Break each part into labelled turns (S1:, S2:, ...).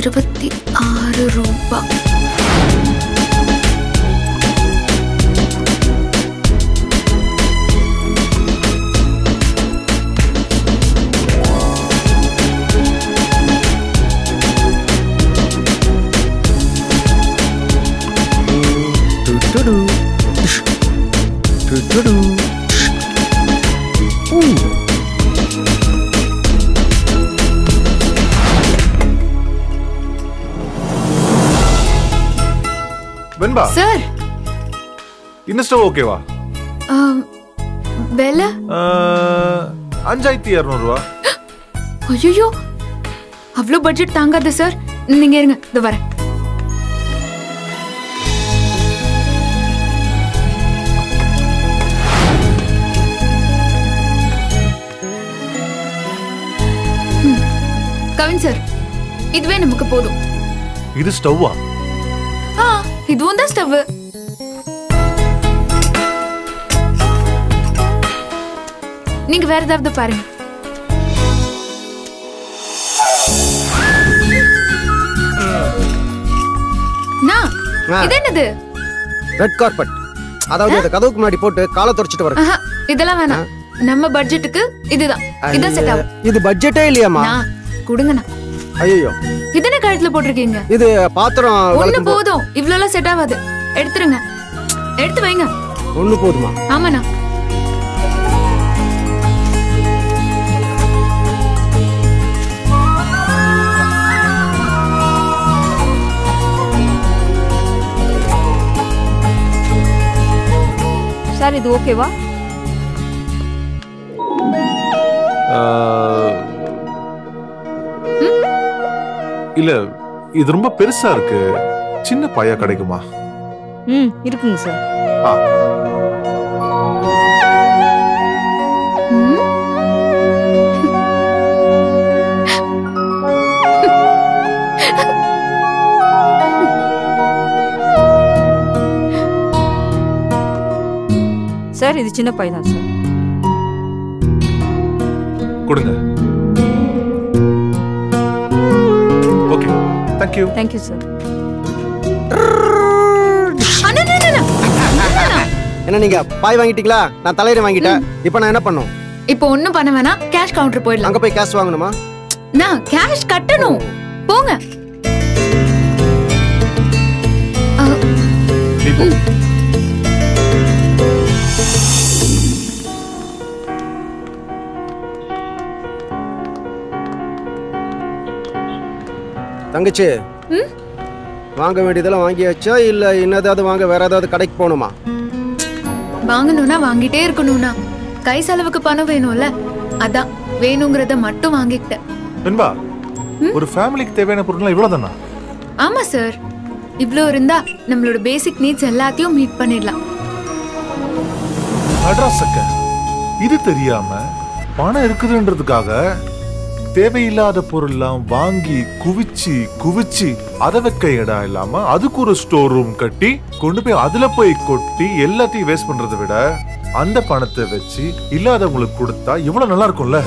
S1: இருபத்தி ஆறு ரூபாய்
S2: டுடுடு. டிஷ். டுடுடு. டிஷ். ஊ.
S3: வெண்பா
S1: சார்
S3: இந்த ஸ்டவ் ஓகேவா
S1: ஆம், விலை
S3: அஞ்சாயிரத்தி இரநூறுவா
S1: ஐயோ அவ்வளோ பட்ஜெட் தாங்காது சார் நீங்க இருங்க இது வரேன் ம், கவின் சார் இதுவே நமக்கு போதும்
S3: இது ஸ்டவ்வா
S1: ஆ இதுவும் தான் ஸ்டவ் நீங்க வேற ஏதாவது பாருங்க நான்
S2: ஆ.
S1: இது என்னது
S2: ரெட் கார்பெட் அதாவது அந்த கதவுக்கு முன்னாடி போட்டு காலை தொடச்சிட்டு வர
S1: ஆஹா, இதெல்லாம் வேணாம் நம்ம பட்ஜெட்டுக்கு இதுதான் இதான் செட் ஆகும்
S2: இது பட்ஜெட்டே இல்லையாமா
S1: நான் கொடுங்கண்ணா
S2: ஐயோ
S1: இது என்ன கழுத்துல போட்டிருக்கீங்க
S2: இது பாத்திரம்
S1: ஒண்ணு
S2: விளக்கும் போ-
S1: போதும் இவ்வளவு செட் ஆகாது எடுத்துருங்க எடுத்து வைங்க
S2: ஒண்ணு போதுமா
S1: ஆமாண்ணா
S4: சார் இது ஓகேவா
S3: இல்ல இது ரொம்ப பெருசா இருக்கு சின்ன பாயா கிடைக்குமா
S4: ம் இருக்குங்க சார்
S3: ஆ
S1: ம்?
S4: சார் இது சின்ன பை தான் சார்
S3: கொடுங்க ஓகே தேங்க்யூ
S4: தேங்க்யூ சார்
S1: அண்ணா, அண்ணா, அண்ணா, அண்ணா.
S2: என்ன நீங்க பாய் வாங்கிட்டீங்களா நான் தலையில வாங்கிட்டேன் இப்போ நான் என்ன பண்ணும்
S1: இப்போ ஒண்ணும் பண்ண வேணாம் கேஷ் கவுண்டர் போயிடலாம்
S2: அங்க போய் கேஷ் வாங்கணுமா
S1: நான் கேஷ் கட்டணும் போங்க அ,
S3: நீ போ
S2: தங்கச்சி
S1: ம்?
S2: வாங்க வேண்டியதெல்லாம் வாங்கியாச்சா இல்ல என்னதாவது வாங்க வேற ஏதாவது கடைக்கு போகணுமா
S1: வாங்கணும்னா வாங்கிட்டே இருக்கணும்னா கை செலவுக்கு பணம் வேணும்ல அதான் வேணுங்கிறத மட்டும் வாங்கிக்கிட்டேன்
S3: வெண்பா ஒரு ஃபேமிலிக்கு தேவையான பொருட்கள் இவ்வளவுதானா
S1: ஆமா சார் இவ்ளோ இருந்தா நம்மளோட பேசிக் நீட்ஸ் எல்லாத்தையும் மீட் பண்ணிடலாம்
S3: அட்ராஸக்க இது தெரியாம பணம் இருக்குதுன்றதுக்காக தேவையில்லாத பொருள்லாம் வாங்கி குவிச்சு குவிச்சு அதை வைக்க இடம் இல்லாம அதுக்கு ஒரு ஸ்டோர் ரூம் கட்டி கொண்டு போய் அதுல போய் கொட்டி எல்லாத்தையும் வேஸ்ட் பண்றதை விட அந்த பணத்தை வச்சு இல்லாதவங்களுக்கு கொடுத்தா எவ்வளவு நல்லா இருக்கும்ல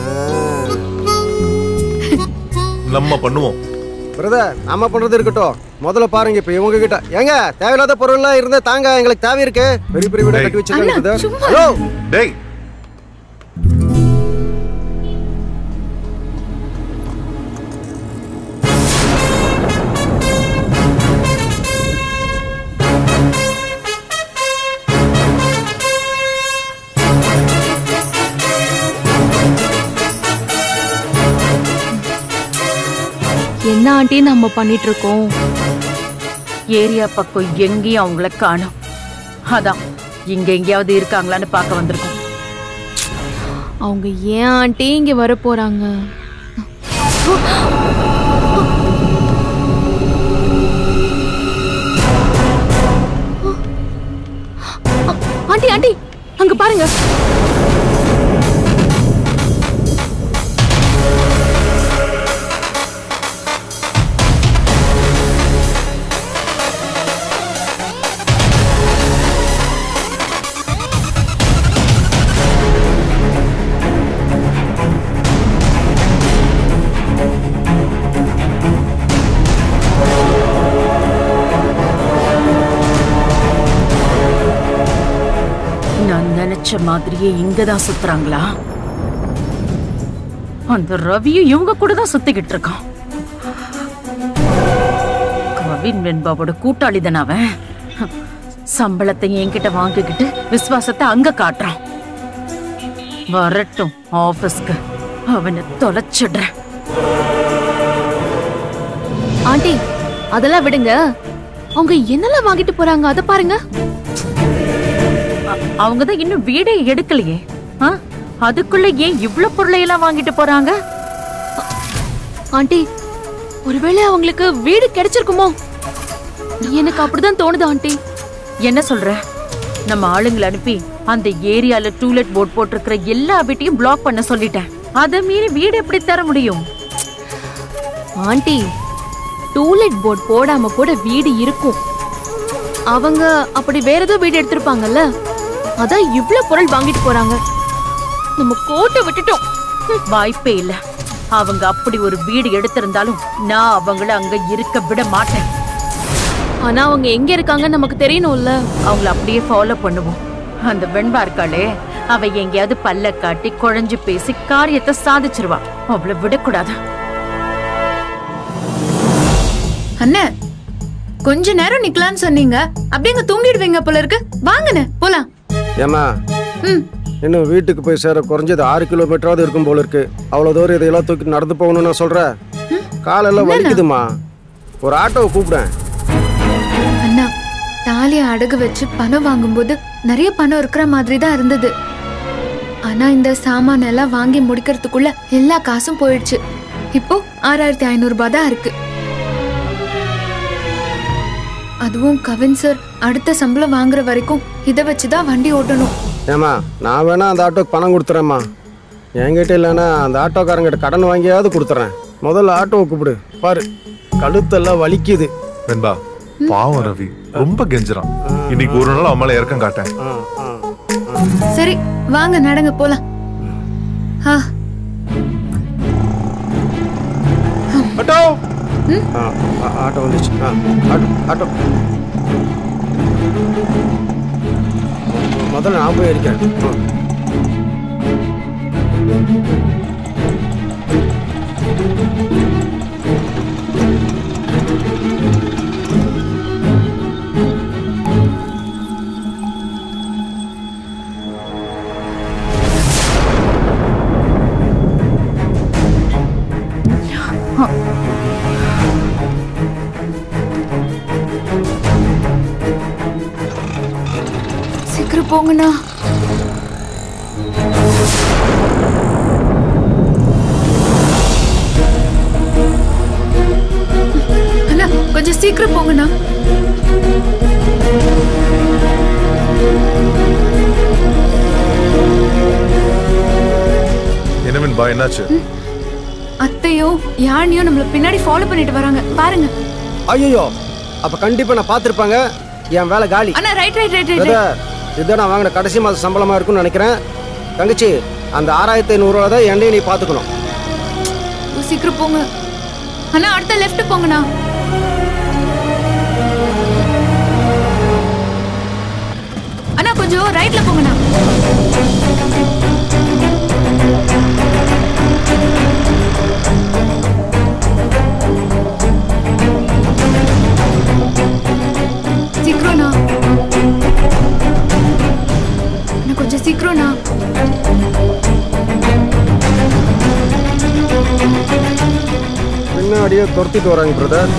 S3: நம்ம பண்ணுவோம்
S2: பிரதர் நாம பண்றது இருக்கட்டும் முதல்ல பாருங்க இப்ப இவங்க கிட்ட ஏங்க தேவையில்லாத பொருள்லாம் இருந்தா தாங்க எங்களுக்கு தேவை இருக்கு பெரிய பெரிய வீடா
S3: டேய்.
S2: கட்டி வச்சிருக்காங்க
S1: அண்ணா,
S2: பிரதர்
S1: சும்மா.
S2: ஹலோ
S3: டேய்
S5: என்ன ஆண்டி நம்ம பண்ணிட்டு இருக்கோம் ஏரியா பக்கம் எங்கேயும் அவங்கள காணோம் அதான் இங்க எங்கேயாவது இருக்காங்களான்னு பார்க்க வந்திருக்கோம்
S6: அவங்க ஏன் ஆண்டி இங்க வர போறாங்க ஆண்டி ஆண்டி அங்க பாருங்க
S5: நினைச்ச மாதிரியே இங்கதான் சுத்துறாங்களா அந்த ரவியும் இவங்க கூட தான் சுத்திக்கிட்டு இருக்கான் கவின் வெண்பாவோட கூட்டாளி தானே அவன் சம்பளத்தை என்கிட்ட வாங்கிக்கிட்டு விசுவாசத்தை அங்க காட்டுறான் வரட்டும் ஆபீஸ்க்கு அவனை தொலைச்சிடுறேன்
S6: ஆண்டி அதெல்லாம் விடுங்க அவங்க என்னெல்லாம் வாங்கிட்டு போறாங்க அத பாருங்க
S5: அவங்க தான் இன்னும் வீடே எடுக்கலையே ஆ? அதுக்குள்ள ஏன் இவ்ளோ பொருளை எல்லாம் வாங்கிட்டு போறாங்க
S6: ஆண்டி ஒருவேளை அவங்களுக்கு வீடு கிடைச்சிருக்குமோ எனக்கு அப்படிதான் தோணுது ஆண்டி
S5: என்ன சொல்ற நம்ம ஆளுங்களை அனுப்பி அந்த ஏரியால டூலெட் போர்ட் போட்டிருக்கிற எல்லா வீட்டையும் பிளாக் பண்ண சொல்லிட்டேன் அதை மீறி வீடு எப்படி தர முடியும்
S6: ஆண்டி டூலெட் போர்ட் போடாம கூட வீடு இருக்கும் அவங்க அப்படி வேற ஏதோ வீடு எடுத்திருப்பாங்கல்ல அதான் இவ்ளோ பொருள் வாங்கிட்டு போறாங்க நம்ம கோட்டை விட்டுட்டோம்
S5: வாய்ப்பே இல்ல அவங்க அப்படி ஒரு வீடு எடுத்திருந்தாலும் நான் அவங்கள அங்க இருக்க விட மாட்டேன்
S6: ஆனா அவங்க எங்க இருக்காங்கன்னு நமக்கு தெரியணும்ல
S5: அவங்கள அப்படியே ஃபாலோ பண்ணுவோம் அந்த வெண்பா இருக்காளே அவ எங்கேயாவது பல்ல காட்டி குழஞ்சு பேசி காரியத்தை சாதிச்சிருவா அவளை விடக்கூடாது
S1: அண்ணே கொஞ்ச நேரம் நிக்கலாம்னு சொன்னீங்க அப்படிங்க தூங்கிடுவீங்க போல இருக்கு வாங்கண்ணே போலாம்
S2: ஏம்மா
S1: ம்
S2: இன்னும் வீட்டுக்கு போய் சேர குறைஞ்சது ஆறு கிலோமீட்டராவது இருக்கும் போல இருக்கு அவ்வளோ தூரம் இதையெல்லாம் தூக்கி நடந்து போகணும்னு நான் சொல்கிறேன் காலெல்லாம் வலிக்குதுமா ஒரு ஆட்டோவை கூப்பிடேன்
S1: அண்ணா தாலியை அடகு வச்சு பணம் வாங்கும்போது நிறைய பணம் இருக்கிற மாதிரி தான் இருந்தது ஆனா இந்த சாமான் எல்லாம் வாங்கி முடிக்கிறதுக்குள்ள எல்லா காசும் போயிடுச்சு இப்போ ஆறாயிரத்தி ஐநூறு ரூபாய் தான் இருக்கு அதுவும் கவின் சார் அடுத்த சம்பளம் வாங்குற வரைக்கும் இதை வச்சுதான் வண்டி ஓட்டணும்
S2: ஏம்மா நான் வேணா அந்த ஆட்டோக்கு பணம் கொடுத்துறேம்மா என்கிட்ட இல்லைன்னா அந்த ஆட்டோக்காரங்கிட்ட கடன் வாங்கியாவது கொடுத்துறேன் முதல்ல ஆட்டோவை கூப்பிடு பாரு கழுத்தெல்லாம் வலிக்குது
S3: வெண்பா பாவம் ரவி ரொம்ப கெஞ்சுறான் இன்னைக்கு ஒரு நாள் அவன் மேல இறக்கம் காட்டேன்
S2: ஆ ஆ
S1: சரி வாங்க நடங்க போலாம் ஆ
S3: அட்டோ
S2: ஆ ஆ, ஆட்டோ வந்துச்சு ஆ ஆட்டோ ஆட்டோ முதல்ல நான் போய் அடிக்கிறேன் ஆ.
S1: சீக்கிரம் போங்கண்ணா அண்ணா கொஞ்சம் சீக்கிரம் போங்கண்ணா
S3: என்ன வெண்பா என்னாச்சு
S1: அத்தையும் யானையும் நம்மள பின்னாடி ஃபாலோ பண்ணிட்டு வராங்க பாருங்க
S2: ஐயோ அப்ப கண்டிப்பா நான் பார்த்திருப்பாங்க என் வேலை காலி
S1: அண்ணா right right right right
S2: brother இதுதான் நான் வாங்கின கடைசி மாத சம்பளமா இருக்கும்னு நினைக்கிறேன் தங்கச்சி அந்த ஆறாயிரத்தி ஐநூறுரூவா தான் என்னையும் நீ பார்த்துக்கணும்
S1: சீக்கிரம் போங்க அண்ணா அடுத்த லெஃப்ட் போங்கண்ணா அண்ணா கொஞ்சம் ரைட்ல போங்கண்ணா சீக்கிரம்ண்ணா அண்ணா கொஞ்சம் சீக்கிரம்ண்ணா
S2: பின்னாடியே துரத்திட்டு வராங்க பிரதர்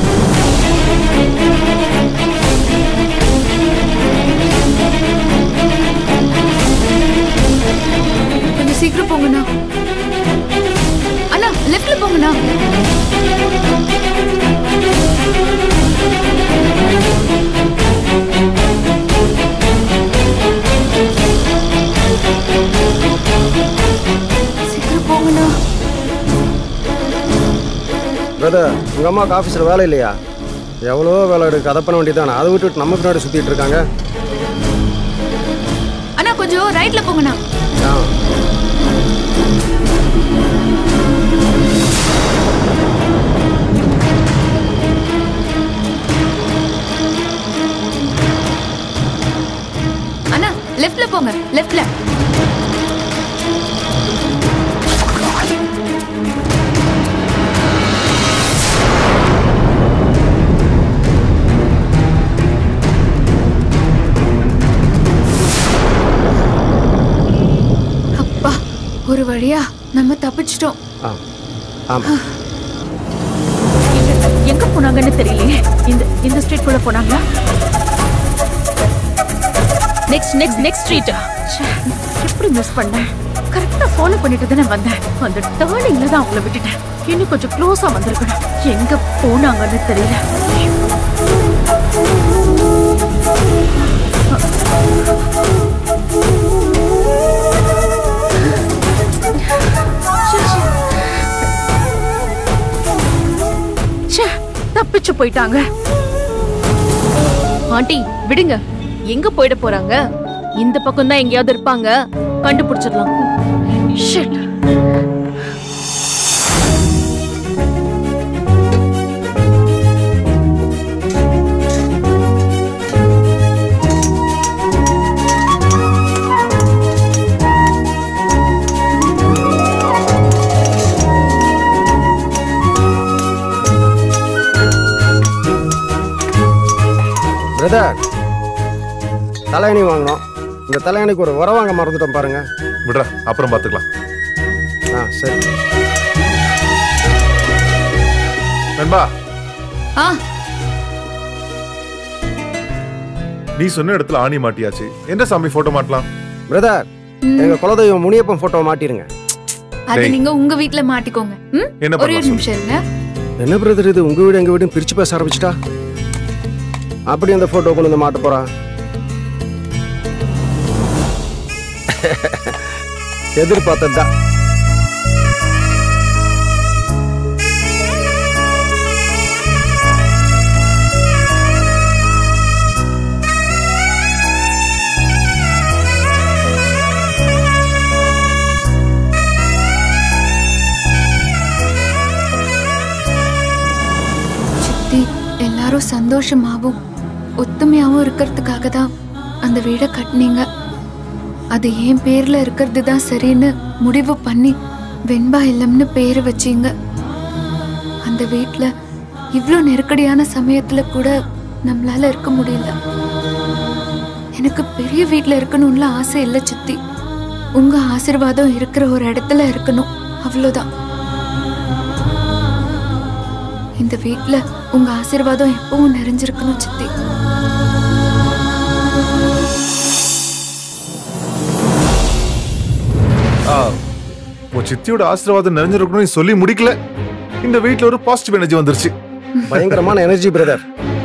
S1: கொஞ்சம் சீக்கிரம் போங்கண்ணா அண்ணா லெஃப்ட்ல போங்கண்ணா சீக்கிரம் போங்கண்ணா
S2: பிரதர் உங்க அம்மாவுக்கு ஆஃபீஸில் வேலை இல்லையா எவ்வளோ வேலை இருக்கு கதை பண்ண வேண்டியதானே அதை விட்டுட்டு நம்ம பின்னாடி சுற்றிட்டு இருக்காங்க
S1: அண்ணா கொஞ்சம் ரைட்ல போங்கண்ணா
S2: ஆ
S1: அண்ணா லெஃப்ட்ல போங்க லெஃப்ட்ல வழியா நம்ம தப்பிச்சிட்டோம்
S2: ஆ ஆமாம்
S5: எங்க- எங்க போனாங்கன்னு தெரியலையே இந்த இந்த ஸ்ட்ரீட் குள்ள போனாங்களா நெக்ஸ்ட் நெக்ஸ்ட் நெக்ஸ்ட் ஸ்ட்ரீட் எப்படி மிஸ் பண்ணேன் கரெக்டா ஃபாலோ பண்ணிட்டு தானே வந்தேன் அந்த டேர்னிங்ல தான் அவங்கள விட்டுட்டேன் இன்னும் கொஞ்சம் க்ளோஸா வந்திருக்கணும் எங்க போனாங்கன்னு தெரியல ச்சே, தப்பிச்சு போயிட்டாங்க
S6: ஆண்டி விடுங்க எங்க போயிட போறாங்க இந்த பக்கம் தான் எங்கேயாவது இருப்பாங்க கண்டுபிடிச்சிடலாம்
S5: Shit.
S2: பிரதர் தலையணி வாங்கினோம் இந்த தலையணிக்கு ஒரு உரம் வாங்க மறந்துட்டோம் பாருங்க
S3: விடுற அப்புறம் பாத்துக்கலாம்
S2: ஆ சரி
S3: நண்பா
S1: ஆ
S3: நீ சொன்ன இடத்துல ஆணி மாட்டியாச்சு எந்த சாமி போட்டோ மாட்டலாம்
S2: பிரதர் எங்க குலதெய்வம் முனியப்பன் போட்டோ மாட்டிருங்க
S1: அது
S3: டேய்.
S1: நீங்க உங்க வீட்ல மாட்டிக்கோங்க ம்?
S3: என்ன
S1: ஒரே ஒரு
S3: பண்ணலாம்
S1: நிமிஷம் இருங்க
S2: என்ன பிரதர் இது உங்க வீடு எங்க வீடும் பிரிச்சு பேச ஆரம்பிச்சிட்டா அப்படி அந்த போட்டோ கொண்டு வந்து மாட்ட போறா எதிர்பார்த்ததுதான்
S1: சித்தி எல்லாரும் சந்தோஷமாவும் ஒத்துமையாவும் இருக்கிறதுக்காக தான் அந்த வீடை கட்டினீங்க அது என் பேர்ல இருக்கிறது தான் சரின்னு முடிவு பண்ணி வெண்பா இல்லம்னு பேரு வச்சீங்க அந்த வீட்ல இவ்ளோ நெருக்கடியான சமயத்துல கூட நம்மளால இருக்க முடியல எனக்கு பெரிய வீட்ல இருக்கணும்ல ஆசை இல்ல சித்தி உங்க ஆசீர்வாதம் இருக்கிற ஒரு இடத்துல இருக்கணும் அவ்வளவுதான் இந்த வீட்ல உங்க ஆசீர்வாதம் எப்பவும் நிறைஞ்சிருக்கணும் சித்தி
S3: ஆ, உன் சித்தியோட ஆசீர்வாதம் நிறைஞ்சிருக்கணும் நீ சொல்லி முடிக்கல இந்த வீட்ல ஒரு பாசிட்டிவ் எனர்ஜி வந்துருச்சு
S2: பயங்கரமான எனர்ஜி பிரதர்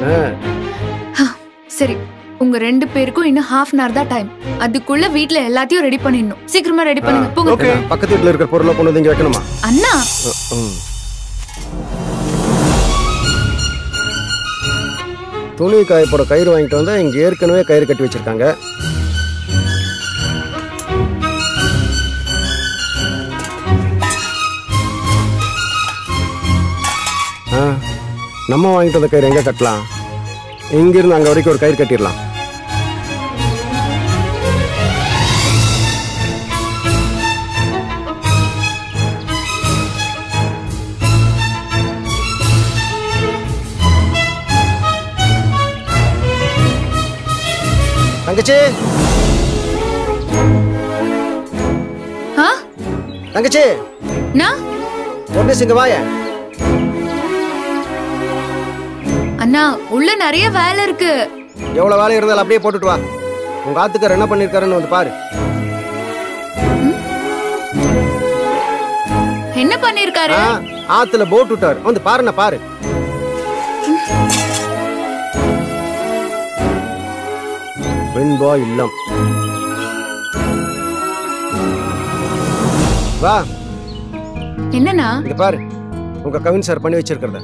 S1: சரி உங்க ரெண்டு பேருக்கும் இன்னும் ஹாஃப் அன் ஹவர் தான் டைம் அதுக்குள்ள வீட்ல எல்லாத்தையும் ரெடி பண்ணிடணும் சீக்கிரமா ரெடி பண்ணுங்க போங்க
S3: ஓகே
S2: பக்கத்து வீட்டுல இருக்கிற பொருளை கொண்டு வந்து இங்க வைக்கணுமா
S1: அண்ணா
S2: ம். துணி காய போட கயிறு வாங்கிட்டு வந்தா இங்க ஏற்கனவே கயிறு கட்டி வச்சிருக்காங்க ஆ, நம்ம வாங்கிட்டு வந்த கயிறு எங்க கட்டலாம் இங்கிருந்து அங்க வரைக்கும் ஒரு கயிறு கட்டிடலாம் தங்கச்சி
S1: ஆ
S2: தங்கச்சி
S1: நான்
S2: ஒரு நிமிஷம் இங்க வாயேன்
S1: அண்ணா உள்ள நிறைய வேலை இருக்கு
S2: எவ்வளவு வேலை இருந்தாலும் அப்படியே போட்டுட்டு வா உங்க ஆத்துக்கார் என்ன பண்ணிருக்காருன்னு வந்து பாரு
S1: என்ன பண்ணிருக்காரு
S2: ஆ, ஆத்துல போட் விட்டாரு வந்து பாருண்ணா பாரு வெண்பா இல்லம் வா
S1: என்னண்ணா
S2: இங்க பாரு உங்க கவின் சார் பண்ணி வச்சிருக்கிறத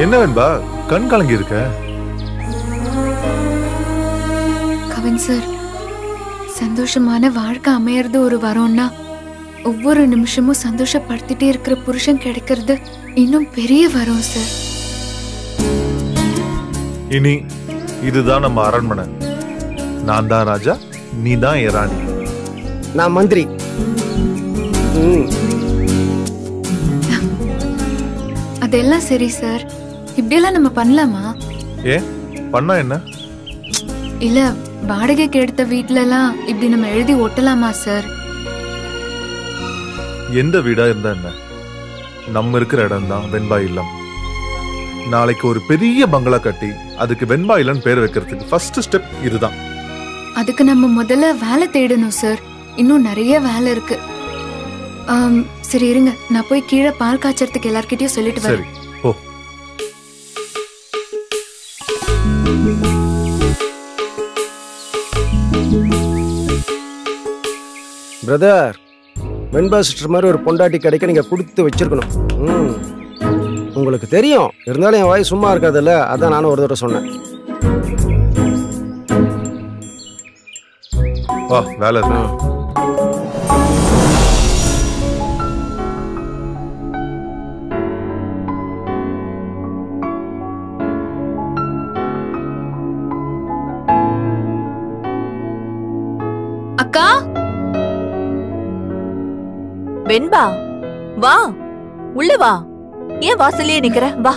S3: என்ன வெண்பா கண் கலங்கி இருக்க
S1: கவின் சார் சந்தோஷமான வாழ்க்கை அமையறது ஒரு வரம்னா ஒவ்வொரு நிமிஷமும் சந்தோஷப்படுத்திட்டே இருக்கிற புருஷன் கிடைக்கிறது இன்னும் பெரிய வரம் சார்
S3: இனி இதுதான் நம்ம அரண்மனை நான் தான் ராஜா நீ தான் என் ராணி
S2: நான் மந்திரி ம்
S1: அதெல்லாம் சரி சார் இப்படியெல்லாம் நம்ம பண்ணலாமா
S3: ஏன் பண்ணா என்ன
S1: இல்ல வாடகைக்கு எடுத்த வீட்ல எல்லாம் இப்படி நம்ம எழுதி ஒட்டலாமா சார்
S3: எந்த வீடா இருந்தா என்ன நம்ம இருக்கிற இடம் தான் வெண்பா இல்லம் நாளைக்கு ஒரு பெரிய பங்களா கட்டி அதுக்கு வெண்பா இல்லம்னு பேர் வைக்கிறதுக்கு ஃபர்ஸ்ட் ஸ்டெப் இதுதான்
S1: அதுக்கு நம்ம முதல்ல வேலை தேடணும் சார் இன்னும் நிறைய வேலை இருக்கு ஆம், சரி இருங்க நான் போய் கீழே பால் காய்ச்சறதுக்கு எல்லார்கிட்டயும் சொல்லிட்டு
S3: சரி
S1: வரேன்
S3: ஓ
S2: பிரதர் வெண்பா சிஸ்டர் மாதிரி ஒரு பொண்டாட்டி கிடைக்க நீங்க கொடுத்து வச்சிருக்கணும் ம் உங்களுக்கு தெரியும் இருந்தாலும் என் வாய் சும்மா இருக்காதுல்ல அதான் நானும் ஒரு தடவை சொன்னேன்
S3: வா வேலை இருக்கு
S1: அக்கா
S7: வெண்பா வா உள்ள வா ஏன் வாசல்லயே நிக்கிற வா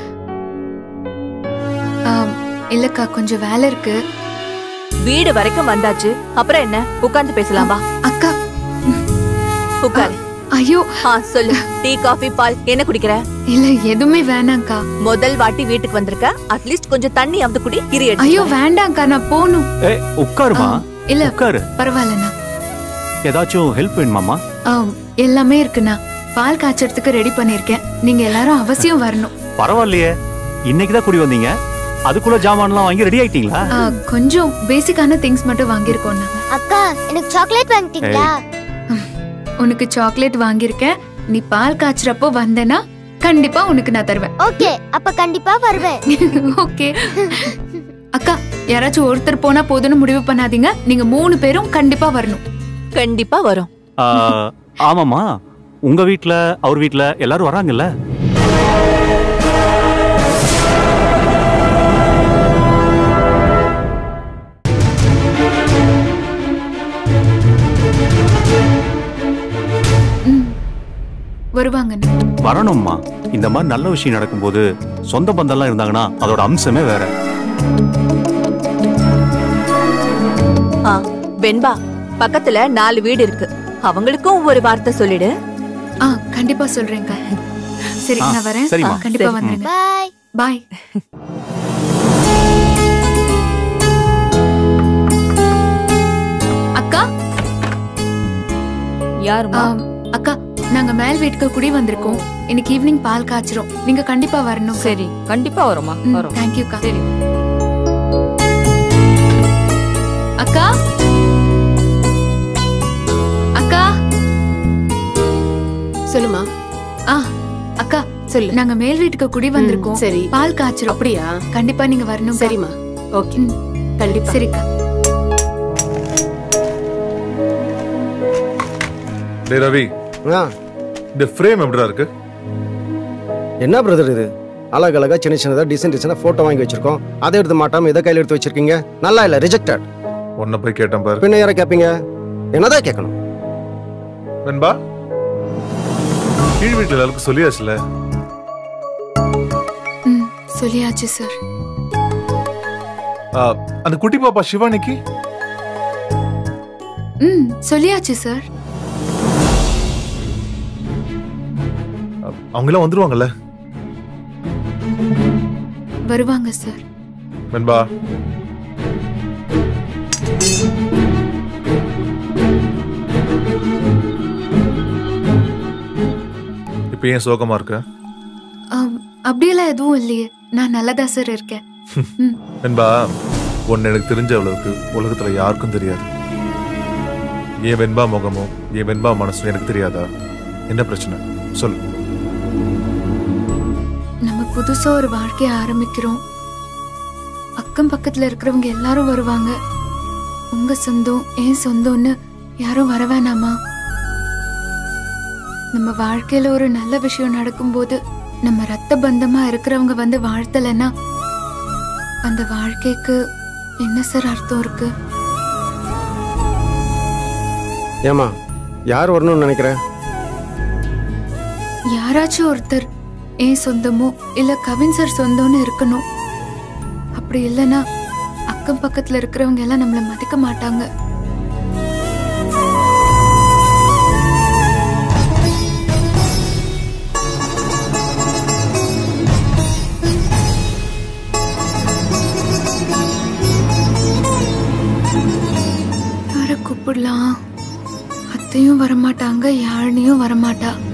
S1: ஆம், இல்லக்கா கொஞ்சம் வேலை இருக்கு
S7: வீடு வரைக்கும் வந்தாச்சு அப்புறம் என்ன உட்கார்ந்து பேசலாம் வா
S1: அக்கா
S7: உட்காரு
S1: ஐயோ
S7: ஆ சொல்லு டீ காஃபி பால் என்ன குடிக்கிற
S1: இல்ல எதுவுமே வேணாம்க்கா
S7: முதல் வாட்டி வீட்டுக்கு வந்திருக்க அட்லீஸ்ட் கொஞ்சம் தண்ணி அவது குடி இரு எடுத்து
S1: ஐயோ
S7: வரேன்.
S1: வேண்டாம்க்கா நான் போகணும்
S8: ஏய் உட்காருமா
S1: ஆம், இல்ல
S8: உட்காரு
S1: பரவாயில்லண்ணா
S8: ஏதாச்சும் ஹெல்ப் வேணுமாமா
S1: ஆம், எல்லாமே இருக்குண்ணா பால் காய்ச்சறதுக்கு ரெடி பண்ணிருக்கேன் நீங்க எல்லாரும் அவசியம் வரணும்
S8: பரவாயில்லையே இன்னைக்கு தான் குடி வந்தீங்க அதுக்குள்ள ஜாமான்லாம் வாங்கி ரெடி ஆயிட்டீங்களா
S1: ஆ, கொஞ்சம் பேசிக்கான திங்ஸ் மட்டும் வாங்கியிருக்கோம் நாங்க
S9: அக்கா எனக்கு சாக்லேட் வாங்கிட்டீங்களா
S1: உனக்கு சாக்லேட் வாங்கியிருக்கேன் நீ பால் காய்ச்சறப்போ வந்தேன்னா கண்டிப்பா உனக்கு நான் தருவேன்
S9: ஓகே அப்ப கண்டிப்பா வருவேன்
S1: ஓகே அக்கா யாராச்சும் ஒருத்தர் போனா போதும்னு முடிவு பண்ணாதீங்க நீங்க மூணு பேரும் கண்டிப்பா வரணும்
S7: கண்டிப்பா வரும்
S8: ஆ, ஆமாமா உங்க வீட்ல அவர் வீட்ல எல்லாரும் வராங்கல்ல
S1: ம் வருவாங்கண்ணா
S8: வரணும்மா இந்த மாதிரி நல்ல விஷயம் நடக்கும்போது சொந்த பந்தம்லாம் இருந்தாங்கன்னா அதோட அம்சமே வேற
S7: ஆ வெண்பா பக்கத்துல நாலு வீடு இருக்கு அவங்களுக்கும் ஒரு வார்த்தை சொல்லிடு
S1: ஆ கண்டிப்பா சொல்றேங்க சரி
S8: ஆ,
S1: நான் வரேன்
S8: சரிம்மா.
S1: ஆ, கண்டிப்பா
S7: சரி.
S1: வந்துருங்க
S9: பாய்
S1: பாய் அக்கா
S4: யாருமா
S1: ஆம், அக்கா நாங்க மேல் வீட்டுக்கு குடி வந்திருக்கோம் இன்னைக்கு ஈவினிங் பால் காய்ச்சிரும் நீங்க கண்டிப்பா வரணும்
S4: சரி கண்டிப்பா வரோமா வரோம்
S1: தேங்க்யூக்கா
S4: சரி
S1: அக்கா அக்கா
S5: சொல்லுமா
S1: ஆ அக்கா
S5: சொல்லு
S1: நாங்க மேல் வீட்டுக்கு குடி வந்திருக்கோம்
S5: ம், சரி
S1: பால் காய்ச்சிரும்
S5: அப்படியா
S1: கண்டிப்பா நீங்க வரணும்
S5: சரிம்மா ஓகே
S1: ம்.
S5: கண்டிப்பா
S1: சரிக்கா
S3: டேய் ரவி
S2: ஆ
S3: இந்த ஃப்ரேம் எப்படிடா இருக்கு
S2: என்ன பிரதர் இது அழகழகா சின்ன சின்னதாக டிசைன் டிசைனாக ஃபோட்டோ வாங்கி வச்சிருக்கோம் அதை எடுத்து மாட்டாம இதை கையில் எடுத்து வச்சிருக்கீங்க நல்லா இல்லை ரிஜெக்டட்
S3: உன்னை போய் கேட்டேன் பாரு
S2: பின்ன யாரை கேட்பீங்க என்னதான் கேட்கணும்
S3: வெண்பா கீழ் வீட்டுல எல்லாருக்கும் சொல்லியாச்சுல
S1: ம் சொல்லியாச்சு சார்
S3: ஆ, அந்த குட்டி பாப்பா சிவானிக்கு
S1: ம் சொல்லியாச்சு சார்
S3: அவங்க எல்லாம் வந்துருவாங்கல்ல
S1: வருவாங்க சார்
S3: வெண்பா இப்ப ஏன் சோகமா இருக்க
S1: ஆம், அப்படியெல்லாம் எதுவும் இல்லையே நான் நல்லதா சார் இருக்கேன் ம்
S3: வெண்பா ஒன்னு எனக்கு தெரிஞ்ச அளவுக்கு உலகத்துல யாருக்கும் தெரியாது ஏன் வெண்பா முகமும் ஏன் வெண்பா மனசும் எனக்கு தெரியாதா என்ன பிரச்சனை சொல்லு
S1: நம்ம புதுசா ஒரு வாழ்க்கைய ஆரம்பிக்கிறோம் அக்கம் பக்கத்துல இருக்கிறவங்க எல்லாரும் வருவாங்க உங்க சொந்தம் என் சொந்தம்னு யாரும் வர வேணாமா நம்ம வாழ்க்கையில ஒரு நல்ல விஷயம் நடக்கும்போது நம்ம ரத்த பந்தமா இருக்கிறவங்க வந்து வாழ்த்தலைன்னா அந்த வாழ்க்கைக்கு என்ன சார் அர்த்தம் இருக்கு
S2: ஏமா யார் வரணும்னு நினைக்கிற
S1: யாராச்சும் ஒருத்தர் என் சொந்தமோ இல்ல கவின் சார் சொந்தம்னு இருக்கணும் அப்படி இல்லைன்னா அக்கம் பக்கத்துல இருக்கிறவங்க எல்லாம் நம்மள மதிக்க மாட்டாங்க யார கூப்பிடலாம் அத்தையும் வரமாட்டாங்க யாழினியும் வரமாட்டா